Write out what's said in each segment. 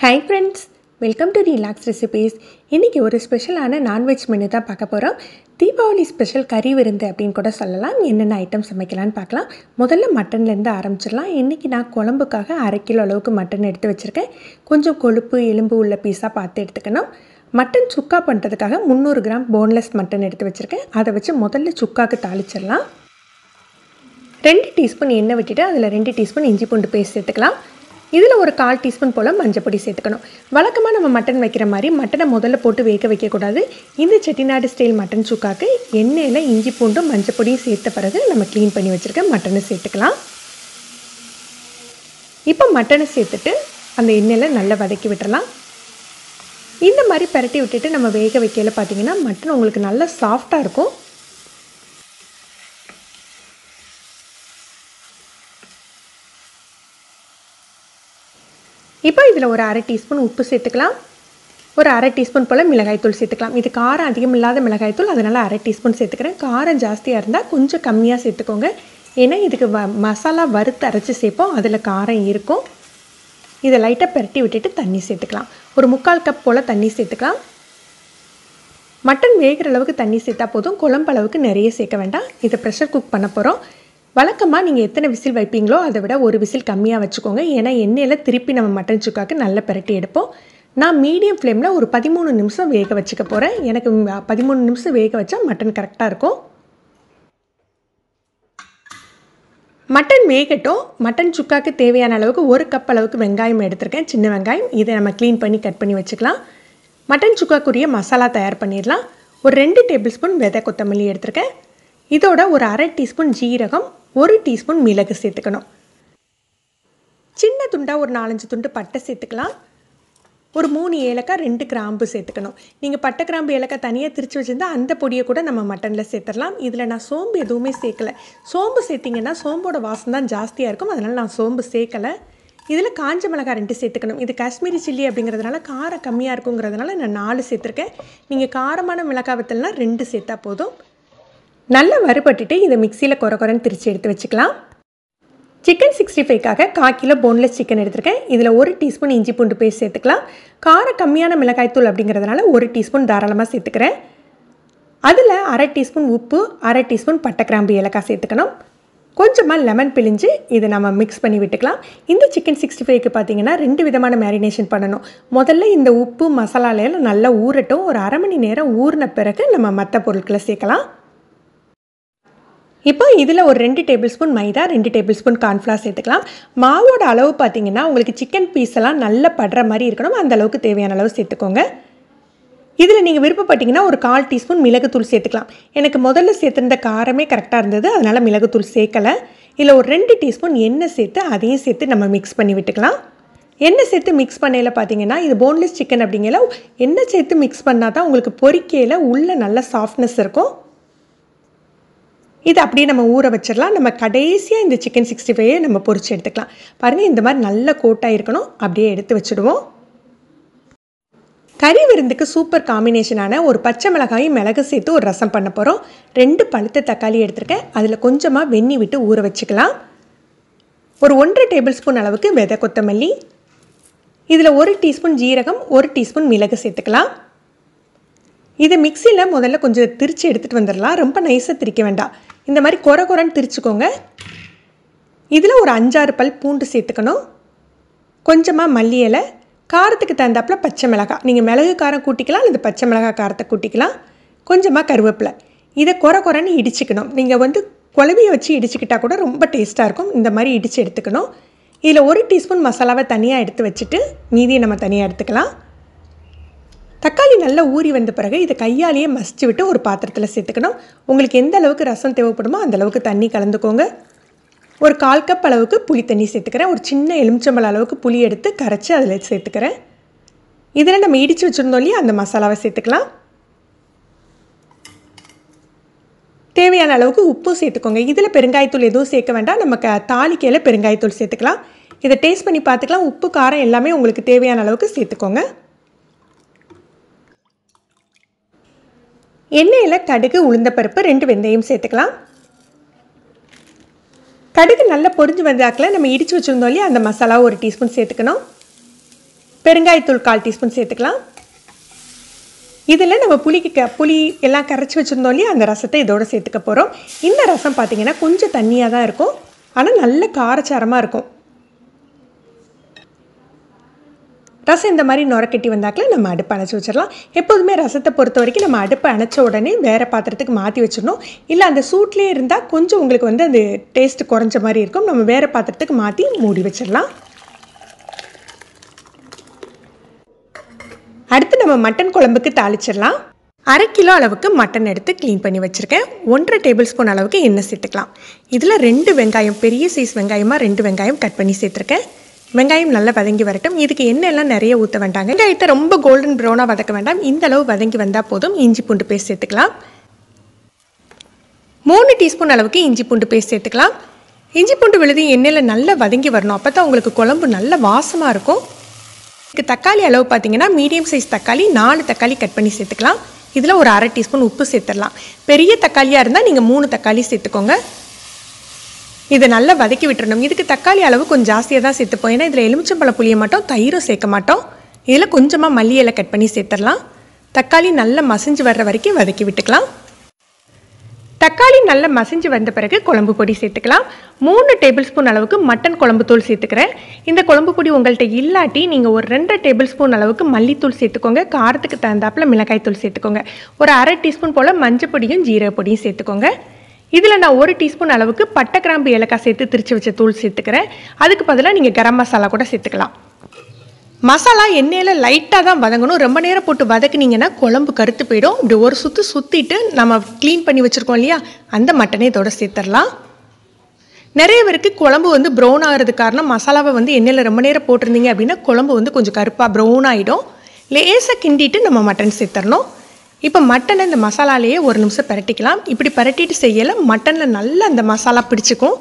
hi friends welcome to relax recipes இன்றைக்கி ஒரு ஸ்பெஷலான நான்வெஜ் மெனு தான் பார்க்க போகிறோம் தீபாவளி ஸ்பெஷல் கறி விருந்து அப்படின்னு கூட சொல்லலாம் என்னென்ன ஐட்டம் சமைக்கலாம்னு பார்க்கலாம் முதல்ல மட்டன்லேருந்து ஆரம்பிச்சிடலாம் இன்றைக்கி நான் குழம்புக்காக அரை கிலோ அளவுக்கு மட்டன் எடுத்து வச்சுருக்கேன் கொஞ்சம் கொழுப்பு எலும்பு உள்ள பீஸாக பார்த்து எடுத்துக்கணும் மட்டன் சுக்கா பண்ணுறதுக்காக முந்நூறு கிராம் போன்லெஸ் மட்டன் எடுத்து வச்சுருக்கேன் அதை வச்சு முதல்ல சுக்காக்கு தாளிச்சிடலாம் ரெண்டு டீஸ்பூன் எண்ணெய் விட்டுட்டு அதில் ரெண்டு டீஸ்பூன் இஞ்சி பூண்டு பேஸ்ட் சேர்த்துக்கலாம் இதில் ஒரு கால் டீஸ்பூன் போல் மஞ்சப்பொடி சேர்த்துக்கணும் வழக்கமாக நம்ம மட்டன் வைக்கிற மாதிரி மட்டனை முதல்ல போட்டு வேக வைக்கக்கூடாது இந்த செட்டிநாடு ஸ்டைல் மட்டன் சுக்காக்கு எண்ணெயில் இஞ்சி பூண்டும் மஞ்சப்பொடியும் சேர்த்த பிறகு நம்ம க்ளீன் பண்ணி வச்சுருக்க மட்டனை சேர்த்துக்கலாம் இப்போ மட்டனை சேர்த்துட்டு அந்த எண்ணெயில் நல்லா வதக்கி விட்டுறலாம் இந்த மாதிரி பரட்டி விட்டுட்டு நம்ம வேக வைக்கல பார்த்தீங்கன்னா மட்டன் உங்களுக்கு நல்லா சாஃப்டாக இருக்கும் இப்போ இதில் ஒரு அரை டீஸ்பூன் உப்பு சேர்த்துக்கலாம் ஒரு அரை டீஸ்பூன் போல் மிளகாய்த்தூள் சேர்த்துக்கலாம் இது காரம் அதிகம் இல்லாத மிளகாய்த்தூள் அதனால் அரை டீஸ்பூன் சேர்த்துக்கிறேன் காரம் ஜாஸ்தியாக இருந்தால் கொஞ்சம் கம்மியாக சேர்த்துக்கோங்க ஏன்னா இதுக்கு வ மசாலா வறுத்து அரைச்சி சேர்ப்போம் அதில் காரம் இருக்கும் இதை லைட்டாக பரட்டி விட்டுட்டு தண்ணி சேர்த்துக்கலாம் ஒரு முக்கால் கப் போல் தண்ணி சேர்த்துக்கலாம் மட்டன் வேகிற அளவுக்கு தண்ணி சேர்த்தா போதும் குழம்பு அளவுக்கு நிறைய சேர்க்க வேண்டாம் இதை ப்ரெஷர் குக் பண்ண போகிறோம் வழக்கமாக நீங்கள் எத்தனை விசில் வைப்பீங்களோ அதை விட ஒரு விசில் கம்மியாக வச்சுக்கோங்க ஏன்னா எண்ணெயில் திருப்பி நம்ம மட்டன் சுக்காக்கு நல்ல பரட்டி எடுப்போம் நான் மீடியம் ஃப்ளேமில் ஒரு பதிமூணு நிமிஷம் வேக வச்சுக்க போகிறேன் எனக்கு பதிமூணு நிமிஷம் வேக வச்சா மட்டன் கரெக்டாக இருக்கும் மட்டன் வேகட்டும் மட்டன் சுக்காக்கு தேவையான அளவுக்கு ஒரு கப் அளவுக்கு வெங்காயம் எடுத்திருக்கேன் சின்ன வெங்காயம் இதை நம்ம க்ளீன் பண்ணி கட் பண்ணி வச்சுக்கலாம் மட்டன் சுக்காக்குரிய மசாலா தயார் பண்ணிடலாம் ஒரு ரெண்டு டேபிள் ஸ்பூன் விதை கொத்தமல்லி எடுத்திருக்கேன் இதோட ஒரு அரை டீஸ்பூன் ஜீரகம் ஒரு டீஸ்பூன் மிளகு சேர்த்துக்கணும் சின்ன துண்டாக ஒரு நாலஞ்சு துண்டு பட்டை சேர்த்துக்கலாம் ஒரு மூணு ஏலக்காய் ரெண்டு கிராம்பு சேர்த்துக்கணும் நீங்கள் பட்டை கிராம்பு ஏலக்காய் தனியாக திரித்து வச்சுருந்தா அந்த பொடியை கூட நம்ம மட்டனில் சேர்த்துடலாம் இதில் நான் சோம்பு எதுவுமே சேர்க்கலை சோம்பு சேர்த்திங்கன்னா சோம்போட வாசம் தான் ஜாஸ்தியாக இருக்கும் அதனால் நான் சோம்பு சேர்க்கலை இதில் காஞ்ச மிளகாய் ரெண்டு சேர்த்துக்கணும் இது காஷ்மீரி சில்லி அப்படிங்கிறதுனால காரம் கம்மியாக இருக்குங்கிறதுனால நான் நாலு சேர்த்துருக்கேன் நீங்கள் காரமான மிளகாய் வத்தல்னா ரெண்டு சேர்த்தா போதும் நல்லா வறுபட்டுட்டு இதை மிக்சியில் குறை குறைன்னு திரித்து எடுத்து வச்சுக்கலாம் சிக்கன் சிக்ஸ்டி ஃபைவ்க்காக கால் கிலோ போன்லெஸ் சிக்கன் எடுத்திருக்கேன் இதில் ஒரு டீஸ்பூன் இஞ்சி பூண்டு பேஸ்ட் சேர்த்துக்கலாம் காரம் கம்மியான மிளகாய்த்தூள் அப்படிங்கிறதுனால ஒரு டீஸ்பூன் தாராளமாக சேர்த்துக்கிறேன் அதில் அரை டீஸ்பூன் உப்பு அரை டீஸ்பூன் பட்டை கிராம்பு ஏலக்காய் சேர்த்துக்கணும் கொஞ்சமாக லெமன் பிழிஞ்சு இதை நம்ம மிக்ஸ் பண்ணி விட்டுக்கலாம் இந்த சிக்கன் சிக்ஸ்டி ஃபைவ்க்கு பார்த்தீங்கன்னா ரெண்டு விதமான மேரினேஷன் பண்ணணும் முதல்ல இந்த உப்பு மசாலாலையெல்லாம் நல்லா ஊறட்டும் ஒரு அரை மணி நேரம் ஊறின பிறகு நம்ம மற்ற பொருட்களை சேர்க்கலாம் இப்போ இதில் ஒரு ரெண்டு டேபிள் ஸ்பூன் மைதா ரெண்டு டேபிள் ஸ்பூன் கார்ன்ஃப்ளவர் சேர்த்துக்கலாம் மாவோட அளவு பார்த்தீங்கன்னா உங்களுக்கு சிக்கன் பீஸ் எல்லாம் நல்லா படுற மாதிரி இருக்கணும் அந்த அளவுக்கு தேவையான அளவு சேர்த்துக்கோங்க இதில் நீங்கள் விருப்பப்பட்டீங்கன்னா ஒரு கால் டீஸ்பூன் மிளகுத்தூள் சேர்த்துக்கலாம் எனக்கு முதல்ல சேர்த்துருந்த காரமே கரெக்டாக இருந்தது அதனால் மிளகுத்தூள் சேர்க்கலை இதில் ஒரு ரெண்டு டீஸ்பூன் எண்ணெய் சேர்த்து அதையும் சேர்த்து நம்ம மிக்ஸ் பண்ணி விட்டுக்கலாம் எண்ணெய் சேர்த்து மிக்ஸ் பண்ணையில் பார்த்தீங்கன்னா இது போன்லெஸ் சிக்கன் அப்படிங்கல எண்ணெய் சேர்த்து மிக்ஸ் பண்ணால் தான் உங்களுக்கு பொரிக்கையில் உள்ள நல்ல சாஃப்ட்னஸ் இருக்கும் இது அப்படியே நம்ம ஊற வச்சிடலாம் நம்ம கடைசியாக இந்த சிக்கன் சிக்ஸ்டி ஃபைவை நம்ம பொரிச்சு எடுத்துக்கலாம் பாருங்கள் இந்த மாதிரி நல்ல கோட்டாக இருக்கணும் அப்படியே எடுத்து வச்சுடுவோம் கறி விருந்துக்கு சூப்பர் காம்பினேஷனான ஒரு பச்சை மிளகாயும் மிளகு சேர்த்து ஒரு ரசம் பண்ண போகிறோம் ரெண்டு பழுத்த தக்காளி எடுத்திருக்கேன் அதில் கொஞ்சமாக வெந்நி விட்டு ஊற வச்சுக்கலாம் ஒரு ஒன்றரை டேபிள் ஸ்பூன் அளவுக்கு விதை கொத்தமல்லி இதில் ஒரு டீஸ்பூன் ஜீரகம் ஒரு டீஸ்பூன் மிளகு சேர்த்துக்கலாம் இதை மிக்சியில் முதல்ல கொஞ்சம் திரித்து எடுத்துகிட்டு வந்துடலாம் ரொம்ப நைஸாக திரிக்க வேண்டாம் இந்த மாதிரி குறை குறைன்னு திரிச்சுக்கோங்க இதில் ஒரு அஞ்சாறு பல் பூண்டு சேர்த்துக்கணும் கொஞ்சமாக மல்லி இலை காரத்துக்கு தகுந்தாப்பில் பச்சை மிளகாய் நீங்கள் மிளகு காரம் கூட்டிக்கலாம் அல்லது பச்சை மிளகாய் காரத்தை கூட்டிக்கலாம் கொஞ்சமாக கருவேப்பிலை இதை குறை குறைன்னு இடிச்சுக்கணும் நீங்கள் வந்து குழவியை வச்சு இடிச்சுக்கிட்டால் கூட ரொம்ப டேஸ்ட்டாக இருக்கும் இந்த மாதிரி இடித்து எடுத்துக்கணும் இதில் ஒரு டீஸ்பூன் மசாலாவை தனியாக எடுத்து வச்சுட்டு மீதியை நம்ம தனியாக எடுத்துக்கலாம் தக்காளி நல்லா ஊறி வந்த பிறகு இதை கையாலேயே மசிச்சு விட்டு ஒரு பாத்திரத்தில் சேர்த்துக்கணும் உங்களுக்கு எந்த அளவுக்கு ரசம் தேவைப்படுமோ அந்த அளவுக்கு தண்ணி கலந்துக்கோங்க ஒரு கால் கப் அளவுக்கு புளி தண்ணி சேர்த்துக்கிறேன் ஒரு சின்ன எலுமிச்சம்பழ அளவுக்கு புளி எடுத்து கரைச்சி அதில் சேர்த்துக்கிறேன் இதில் நம்ம இடித்து வச்சுருந்தோம் இல்லையா அந்த மசாலாவை சேர்த்துக்கலாம் தேவையான அளவுக்கு உப்பும் சேர்த்துக்கோங்க இதில் பெருங்காயத்தூள் எதுவும் சேர்க்க வேண்டாம் நம்ம க தாளிக்கையில் பெருங்காயத்தூள் சேர்த்துக்கலாம் இதை டேஸ்ட் பண்ணி பார்த்துக்கலாம் உப்பு காரம் எல்லாமே உங்களுக்கு தேவையான அளவுக்கு சேர்த்துக்கோங்க எண்ணெயில் கடுகு உளுந்தப்பருப்பு ரெண்டு வெந்தயம் சேர்த்துக்கலாம் கடுகு நல்லா பொரிஞ்சு வந்தாக்கில் நம்ம இடித்து வச்சுருந்தோம் இல்லையா அந்த மசாலா ஒரு டீஸ்பூன் சேர்த்துக்கணும் பெருங்காயத்தூள் கால் டீஸ்பூன் சேர்த்துக்கலாம் இதில் நம்ம புளிக்கு க புளி எல்லாம் கரைச்சி வச்சுருந்தோம் இல்லையா அந்த ரசத்தை இதோட சேர்த்துக்க போகிறோம் இந்த ரசம் பார்த்திங்கன்னா கொஞ்சம் தண்ணியாக தான் இருக்கும் ஆனால் நல்ல காரச்சாரமாக இருக்கும் ரசம் இந்த மாதிரி நுரக்கட்டி வந்தாக்கில் நம்ம அடுப்பை அணைச்சி வச்சிடலாம் எப்போதுமே ரசத்தை பொறுத்த வரைக்கும் நம்ம அடுப்பை அணைச்ச உடனே வேறு பாத்திரத்துக்கு மாற்றி வச்சிடணும் இல்லை அந்த சூட்லேயே இருந்தால் கொஞ்சம் உங்களுக்கு வந்து அந்த டேஸ்ட் குறைஞ்ச மாதிரி இருக்கும் நம்ம வேறு பாத்திரத்துக்கு மாற்றி மூடி வச்சிடலாம் அடுத்து நம்ம மட்டன் குழம்புக்கு தாளிச்சிடலாம் அரை கிலோ அளவுக்கு மட்டன் எடுத்து க்ளீன் பண்ணி வச்சுருக்கேன் ஒன்றரை டேபிள் ஸ்பூன் அளவுக்கு எண்ணெய் சேர்த்துக்கலாம் இதில் ரெண்டு வெங்காயம் பெரிய சைஸ் வெங்காயமாக ரெண்டு வெங்காயம் கட் பண்ணி சேர்த்துருக்கேன் வெங்காயம் நல்லா வதங்கி வரட்டும் இதுக்கு எண்ணெய் எல்லாம் நிறைய ஊற்ற வேண்டாங்க வெங்காயத்தை ரொம்ப கோல்டன் ப்ரௌனாக வதக்க வேண்டாம் இந்த அளவு வதங்கி வந்தால் போதும் இஞ்சி பூண்டு பேஸ்ட் சேர்த்துக்கலாம் மூணு டீஸ்பூன் அளவுக்கு இஞ்சி பூண்டு பேஸ்ட் சேர்த்துக்கலாம் இஞ்சி பூண்டு விழுதி எண்ணெயில் நல்லா வதங்கி வரணும் அப்போ தான் உங்களுக்கு குழம்பு நல்ல வாசமாக இருக்கும் இதுக்கு தக்காளி அளவு பார்த்தீங்கன்னா மீடியம் சைஸ் தக்காளி நாலு தக்காளி கட் பண்ணி சேர்த்துக்கலாம் இதில் ஒரு அரை டீஸ்பூன் உப்பு சேர்த்துடலாம் பெரிய தக்காளியாக இருந்தால் நீங்கள் மூணு தக்காளி சேர்த்துக்கோங்க இதை நல்லா வதக்கி விட்டுறணும் இதுக்கு தக்காளி அளவு கொஞ்சம் ஜாஸ்தியாக தான் சேர்த்துப்போம் ஏன்னா இதில் எலுமிச்சம்பழம் புளிய மாட்டோம் தயிரும் சேர்க்க மாட்டோம் இதில் கொஞ்சமாக மல்லி இலை கட் பண்ணி சேர்த்துடலாம் தக்காளி நல்லா மசிஞ்சு வர்ற வரைக்கும் வதக்கி விட்டுக்கலாம் தக்காளி நல்லா மசிஞ்சு வந்த பிறகு குழம்பு பொடி சேர்த்துக்கலாம் மூணு டேபிள் ஸ்பூன் அளவுக்கு மட்டன் குழம்பு தூள் சேர்த்துக்கிறேன் இந்த குழம்பு பொடி உங்கள்கிட்ட இல்லாட்டி நீங்கள் ஒரு ரெண்டு டேபிள் ஸ்பூன் அளவுக்கு மல்லித்தூள் சேர்த்துக்கோங்க காரத்துக்கு தகுந்தாப்பில் மிளகாய் தூள் சேர்த்துக்கோங்க ஒரு அரை டீஸ்பூன் போல் மஞ்சள் பொடியும் ஜீரக பொடியும் சேர்த்துக்கோங்க இதில் நான் ஒரு டீஸ்பூன் அளவுக்கு பட்டை கிராம்பு ஏலக்காய் சேர்த்து திரிச்சு வச்ச தூள் சேர்த்துக்கிறேன் அதுக்கு பதிலாக நீங்கள் கரம் மசாலா கூட சேர்த்துக்கலாம் மசாலா எண்ணெயில் லைட்டாக தான் வதங்கணும் ரொம்ப நேரம் போட்டு வதக்குனீங்கன்னா குழம்பு கருத்து போயிடும் இப்படி ஒரு சுற்று சுற்றிட்டு நம்ம க்ளீன் பண்ணி வச்சுருக்கோம் இல்லையா அந்த மட்டனை இதோட சேர்த்துடலாம் நிறைய பேருக்கு குழம்பு வந்து ப்ரௌன் ஆகிறதுக்கு காரணம் மசாலாவை வந்து எண்ணெயில் ரொம்ப நேரம் போட்டிருந்தீங்க அப்படின்னா குழம்பு வந்து கொஞ்சம் கருப்பாக ப்ரௌன் ஆகிடும் லேசாக கிண்டிட்டு நம்ம மட்டன் சேர்த்துடணும் இப்போ மட்டனை இந்த மசாலாலேயே ஒரு நிமிஷம் பரட்டிக்கலாம் இப்படி பரட்டிட்டு செய்யலை மட்டனில் நல்லா அந்த மசாலா பிடிச்சிக்கும்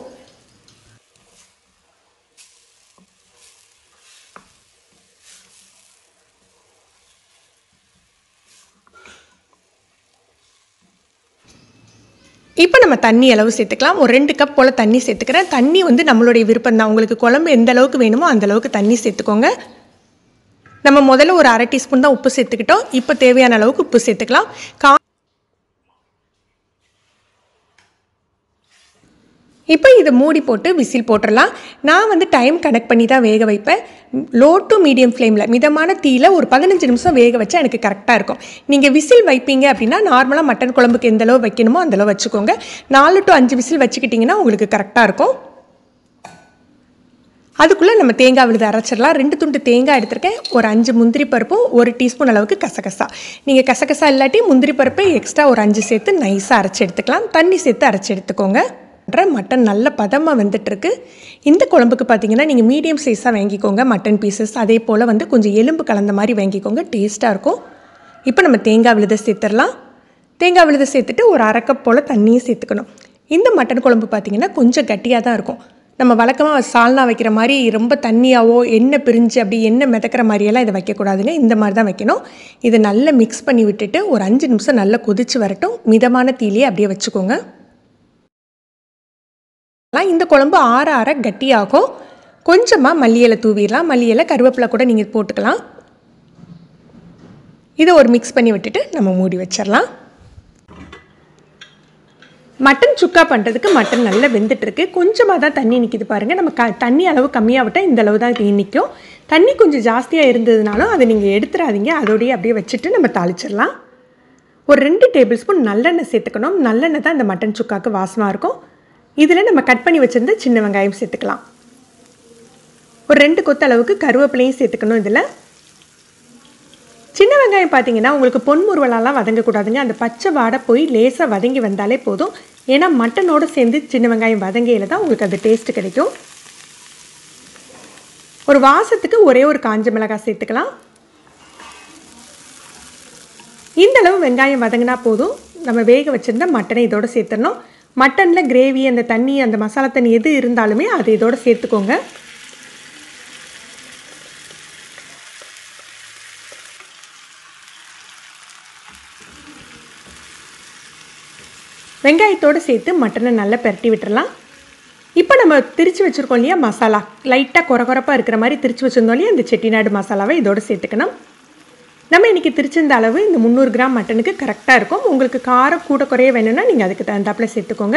இப்போ நம்ம தண்ணி அளவு சேர்த்துக்கலாம் ஒரு ரெண்டு கப் போல் தண்ணி சேர்த்துக்கிறேன் தண்ணி வந்து நம்மளுடைய விருப்பம் தான் உங்களுக்கு குழம்பு எந்த அளவுக்கு வேணுமோ அந்த அளவுக்கு தண்ணி சேர்த்துக்கோங்க நம்ம முதல்ல ஒரு அரை டீஸ்பூன் தான் உப்பு சேர்த்துக்கிட்டோம் இப்போ தேவையான அளவுக்கு உப்பு சேர்த்துக்கலாம் கா இப்போ இதை மூடி போட்டு விசில் போட்டுடலாம் நான் வந்து டைம் கனெக்ட் பண்ணி தான் வேக வைப்பேன் லோ டு மீடியம் ஃப்ளேமில் மிதமான தீயில் ஒரு பதினஞ்சு நிமிஷம் வேக வச்சா எனக்கு கரெக்டாக இருக்கும் நீங்கள் விசில் வைப்பீங்க அப்படின்னா நார்மலாக மட்டன் குழம்புக்கு எந்த அளவு வைக்கணுமோ அந்த அளவு வச்சுக்கோங்க நாலு டு அஞ்சு விசில் வச்சுக்கிட்டிங்கன்னா உங்களுக்கு கரெக்டாக இருக்கும் அதுக்குள்ளே நம்ம தேங்காய் விழுது அரைச்சிடலாம் ரெண்டு துண்டு தேங்காய் எடுத்திருக்கேன் ஒரு அஞ்சு முந்திரி பருப்பும் ஒரு டீஸ்பூன் அளவுக்கு கசகசா நீங்கள் கசகசா இல்லாட்டி முந்திரி பருப்பை எக்ஸ்ட்ரா ஒரு அஞ்சு சேர்த்து நைஸாக அரைச்சி எடுத்துக்கலாம் தண்ணி சேர்த்து அரைச்சி எடுத்துக்கோங்க மட்டன் நல்ல பதமாக வந்துட்டுருக்கு இந்த குழம்புக்கு பார்த்தீங்கன்னா நீங்கள் மீடியம் சைஸாக வாங்கிக்கோங்க மட்டன் பீசஸ் அதே போல் வந்து கொஞ்சம் எலும்பு கலந்த மாதிரி வாங்கிக்கோங்க டேஸ்ட்டாக இருக்கும் இப்போ நம்ம தேங்காய் விழுதை சேர்த்துடலாம் தேங்காய் விழுதை சேர்த்துட்டு ஒரு அரை கப் போல் தண்ணியும் சேர்த்துக்கணும் இந்த மட்டன் குழம்பு பார்த்தீங்கன்னா கொஞ்சம் கட்டியாக தான் இருக்கும் நம்ம வழக்கமாக சால்னா வைக்கிற மாதிரி ரொம்ப தண்ணியாவோ எண்ணெய் பிரிஞ்சு அப்படி எண்ணெய் மிதக்கிற மாதிரியெல்லாம் இதை வைக்கக்கூடாதுங்க இந்த மாதிரி தான் வைக்கணும் இதை நல்லா மிக்ஸ் பண்ணி விட்டுட்டு ஒரு அஞ்சு நிமிஷம் நல்லா கொதிச்சு வரட்டும் மிதமான தீலியே அப்படியே வச்சுக்கோங்க இந்த குழம்பு ஆற ஆற கட்டியாகும் கொஞ்சமாக மல்லியலை தூவிடலாம் மல்லியலை கருவேப்பிலை கூட நீங்கள் போட்டுக்கலாம் இதை ஒரு மிக்ஸ் பண்ணி விட்டுட்டு நம்ம மூடி வச்சிடலாம் மட்டன் சுக்கா பண்ணுறதுக்கு மட்டன் நல்லா வெந்துட்டுருக்கு கொஞ்சமாக தான் தண்ணி நிற்கிது பாருங்கள் நம்ம க தண்ணி அளவு கம்மியாக விட்டால் இந்த அளவு தான் நிற்கும் தண்ணி கொஞ்சம் ஜாஸ்தியாக இருந்ததுனாலும் அதை நீங்கள் எடுத்துடாதீங்க அதோடய அப்படியே வச்சுட்டு நம்ம தாளிச்சிடலாம் ஒரு ரெண்டு டேபிள் ஸ்பூன் நல்லெண்ணெய் சேர்த்துக்கணும் நல்லெண்ணெய் தான் இந்த மட்டன் சுக்காவுக்கு வாசமாக இருக்கும் இதில் நம்ம கட் பண்ணி வச்சுருந்த சின்ன வெங்காயம் சேர்த்துக்கலாம் ஒரு ரெண்டு கொத்த அளவுக்கு கருவேப்பிலையும் சேர்த்துக்கணும் இதில் சின்ன வெங்காயம் பார்த்தீங்கன்னா உங்களுக்கு பொன்முருவலாலாம் வதங்கக்கூடாதுங்க அந்த பச்சை வாடை போய் லேசாக வதங்கி வந்தாலே போதும் ஏன்னா மட்டனோடு சேர்ந்து சின்ன வெங்காயம் வதங்கையில் தான் உங்களுக்கு அது டேஸ்ட்டு கிடைக்கும் ஒரு வாசத்துக்கு ஒரே ஒரு காஞ்ச மிளகாய் சேர்த்துக்கலாம் இந்த அளவு வெங்காயம் வதங்கினா போதும் நம்ம வேக வச்சுருந்த மட்டனை இதோட சேர்த்துடணும் மட்டனில் கிரேவி அந்த தண்ணி அந்த மசாலா தண்ணி எது இருந்தாலுமே அதை இதோட சேர்த்துக்கோங்க வெங்காயத்தோடு சேர்த்து மட்டனை நல்லா பெரட்டி விட்டுறலாம் இப்போ நம்ம திரிச்சு வச்சுருக்கோம் இல்லையா மசாலா லைட்டாக குறை குறைப்பாக இருக்கிற மாதிரி திரிச்சு வச்சுருந்தோம் இல்லையா இந்த செட்டிநாடு மசாலாவை இதோடு சேர்த்துக்கணும் நம்ம இன்றைக்கி திரிச்சிருந்த அளவு இந்த முந்நூறு கிராம் மட்டனுக்கு கரெக்டாக இருக்கும் உங்களுக்கு காரம் கூட குறைய வேணும்னா நீங்கள் அதுக்கு தகுந்தாப்பில் சேர்த்துக்கோங்க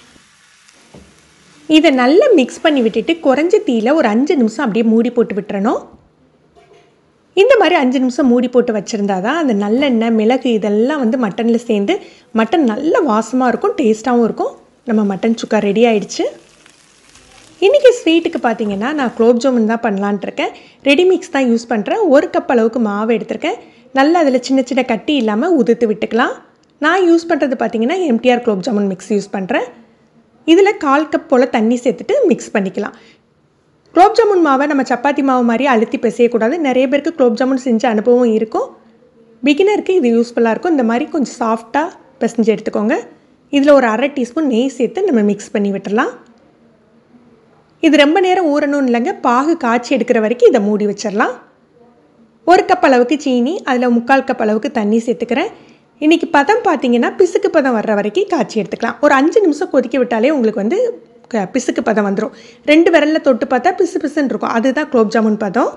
இதை நல்லா மிக்ஸ் பண்ணி விட்டுட்டு குறைஞ்ச தீயில் ஒரு அஞ்சு நிமிஷம் அப்படியே மூடி போட்டு விட்டுறணும் இந்த மாதிரி அஞ்சு நிமிஷம் மூடி போட்டு வச்சுருந்தா தான் அந்த நல்லெண்ணெய் மிளகு இதெல்லாம் வந்து மட்டனில் சேர்ந்து மட்டன் நல்ல வாசமாக இருக்கும் டேஸ்ட்டாகவும் இருக்கும் நம்ம மட்டன் சுக்கா ரெடி ஆயிடுச்சு இன்றைக்கி ஸ்வீட்டுக்கு பார்த்தீங்கன்னா நான் குலோப் ஜாமுன் தான் பண்ணலான்ட்டு இருக்கேன் ரெடி மிக்ஸ் தான் யூஸ் பண்ணுறேன் ஒரு கப் அளவுக்கு மாவு எடுத்திருக்கேன் நல்லா அதில் சின்ன சின்ன கட்டி இல்லாமல் உதுத்து விட்டுக்கலாம் நான் யூஸ் பண்ணுறது பார்த்தீங்கன்னா எம்டிஆர் குலோப் ஜாமுன் மிக்ஸ் யூஸ் பண்ணுறேன் இதில் கால் கப் போல் தண்ணி சேர்த்துட்டு மிக்ஸ் பண்ணிக்கலாம் குலோப் ஜாமுன் மாவை நம்ம சப்பாத்தி மாவு மாதிரி அழுத்தி பிசையக்கூடாது நிறைய பேருக்கு குலோப் ஜாமுன் செஞ்ச அனுபவம் இருக்கும் பிகினருக்கு இது யூஸ்ஃபுல்லாக இருக்கும் இந்த மாதிரி கொஞ்சம் சாஃப்டாக பிசைஞ்சு எடுத்துக்கோங்க இதில் ஒரு அரை டீஸ்பூன் நெய் சேர்த்து நம்ம மிக்ஸ் பண்ணி விட்டுடலாம் இது ரொம்ப நேரம் ஊறணும்னு இல்லைங்க பாகு காய்ச்சி எடுக்கிற வரைக்கும் இதை மூடி வச்சிடலாம் ஒரு கப் அளவுக்கு சீனி அதில் முக்கால் கப் அளவுக்கு தண்ணி சேர்த்துக்கிறேன் இன்றைக்கி பதம் பார்த்தீங்கன்னா பிசுக்கு பதம் வர்ற வரைக்கும் காய்ச்சி எடுத்துக்கலாம் ஒரு அஞ்சு நிமிஷம் கொதிக்க விட்டாலே உங்களுக்கு வந்து க- பிசுக்கு பதம் வந்துடும் ரெண்டு விரலில் தொட்டு பார்த்தா பிசு பிசுன்னு இருக்கும் அதுதான் குலோப் ஜாமுன் பதம்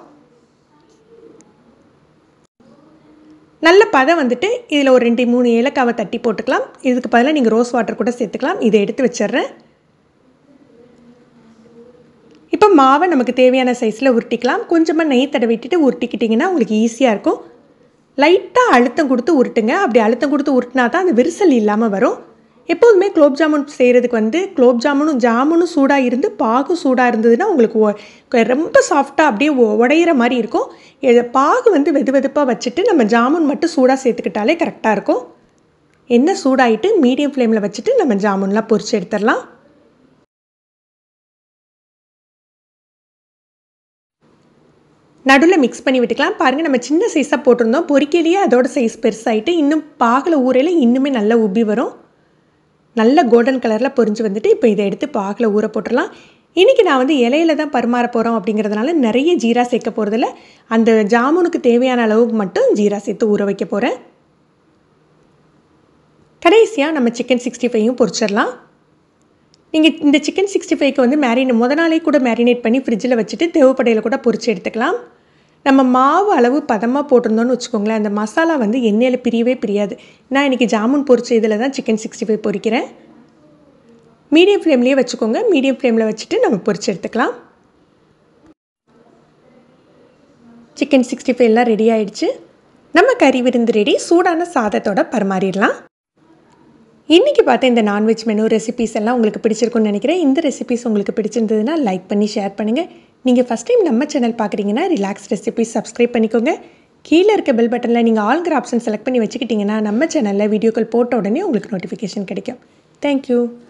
நல்ல பதம் வந்துட்டு இதில் ஒரு ரெண்டு மூணு ஏலக்காவை தட்டி போட்டுக்கலாம் இதுக்கு பதிலாக நீங்கள் ரோஸ் வாட்டர் கூட சேர்த்துக்கலாம் இதை எடுத்து வச்சிடுறேன் இப்போ மாவை நமக்கு தேவையான சைஸில் உருட்டிக்கலாம் கொஞ்சமாக நெய் தடவிட்டுட்டு உருட்டிக்கிட்டிங்கன்னா உங்களுக்கு ஈஸியாக இருக்கும் லைட்டாக அழுத்தம் கொடுத்து உருட்டுங்க அப்படி அழுத்தம் கொடுத்து உருட்டினா தான் அந்த விரிசல் இல்லாமல் வரும் எப்போதுமே குலோப் ஜாமுன் செய்கிறதுக்கு வந்து குலோப் ஜாமுனும் ஜாமுனும் சூடாக இருந்து பாகும் சூடாக இருந்ததுன்னா உங்களுக்கு ஒ- க- ரொம்ப சாஃப்டாக அப்படியே ஒ- உடையிற மாதிரி இருக்கும் இது பாகு வந்து வெது வெதுப்பாக வச்சுட்டு நம்ம ஜாமுன் மட்டும் சூடாக சேர்த்துக்கிட்டாலே கரெக்டாக இருக்கும் எண்ணெய் சூடாயிட்டு மீடியம் ஃப்ளேமில் வச்சுட்டு நம்ம ஜாமுன்லாம் பொரிச்சு எடுத்துடலாம் நடுவில் மிக்ஸ் பண்ணி விட்டுக்கலாம் பாருங்கள் நம்ம சின்ன சைஸாக போட்டிருந்தோம் பொரிக்கையிலேயே அதோட சைஸ் பெருசாகிட்டு இன்னும் பாகில் ஊறையில் இன்னுமே நல்லா உப்பி வரும் நல்ல கோல்டன் கலரில் பொரிஞ்சு வந்துட்டு இப்போ இதை எடுத்து பாகில் ஊற போட்டுடலாம் இன்றைக்கி நான் வந்து இலையில தான் பரிமாற போகிறோம் அப்படிங்கிறதுனால நிறைய ஜீரா சேர்க்க போகிறதில்ல அந்த ஜாமுனுக்கு தேவையான அளவுக்கு மட்டும் ஜீரா சேர்த்து ஊற வைக்க போகிறேன் கடைசியாக நம்ம சிக்கன் சிக்ஸ்டி ஃபைவும் பொரிச்சிடலாம் நீங்கள் இந்த சிக்கன் சிக்ஸ்டி ஃபைவ்க்கு வந்து மேரினே முத நாளே கூட மேரினேட் பண்ணி ஃப்ரிட்ஜில் வச்சுட்டு தேவைப்படையில் கூட பொரிச்சு எடுத்துக்கலாம் நம்ம மாவு அளவு பதமாக போட்டிருந்தோம்னு வச்சுக்கோங்களேன் அந்த மசாலா வந்து எண்ணெயில் பிரியவே பிரியாது நான் இன்றைக்கி ஜாமுன் பொரிச்ச இதில் தான் சிக்கன் சிக்ஸ்டி ஃபைவ் பொரிக்கிறேன் மீடியம் ஃப்ளேம்லேயே வச்சுக்கோங்க மீடியம் ஃப்ளேமில் வச்சுட்டு நம்ம பொரிச்சு எடுத்துக்கலாம் சிக்கன் சிக்ஸ்டி ஃபைவ்லாம் ரெடி ஆயிடுச்சு நம்ம கறி விருந்து ரெடி சூடான சாதத்தோட பரிமாறிடலாம் இன்றைக்கி பார்த்த இந்த நான்வெஜ் மெனு ரெசிபிஸ் எல்லாம் உங்களுக்கு பிடிச்சிருக்கும்னு நினைக்கிறேன் இந்த ரெசிபிஸ் உங்களுக்கு பிடிச்சிருந்ததுன்னா லைக் பண்ணி ஷேர் பண்ணுங்கள் நீங்கள் ஃபஸ்ட் டைம் நம்ம சேனல் பார்க்குறீங்கன்னா ரிலாக்ஸ் ரெசிபிஸ் சப்ஸ்கிரைப் பண்ணிக்கோங்க கீழே இருக்க பெல் பட்டனில் நீங்கள் ஆல்கிற ஆப்ஷன் செலக்ட் பண்ணி வச்சுக்கிட்டிங்கன்னா நம்ம சேனலில் வீடியோக்கள் போட்ட உடனே உங்களுக்கு நோட்டிஃபிகேஷன் கிடைக்கும் தேங்க்யூ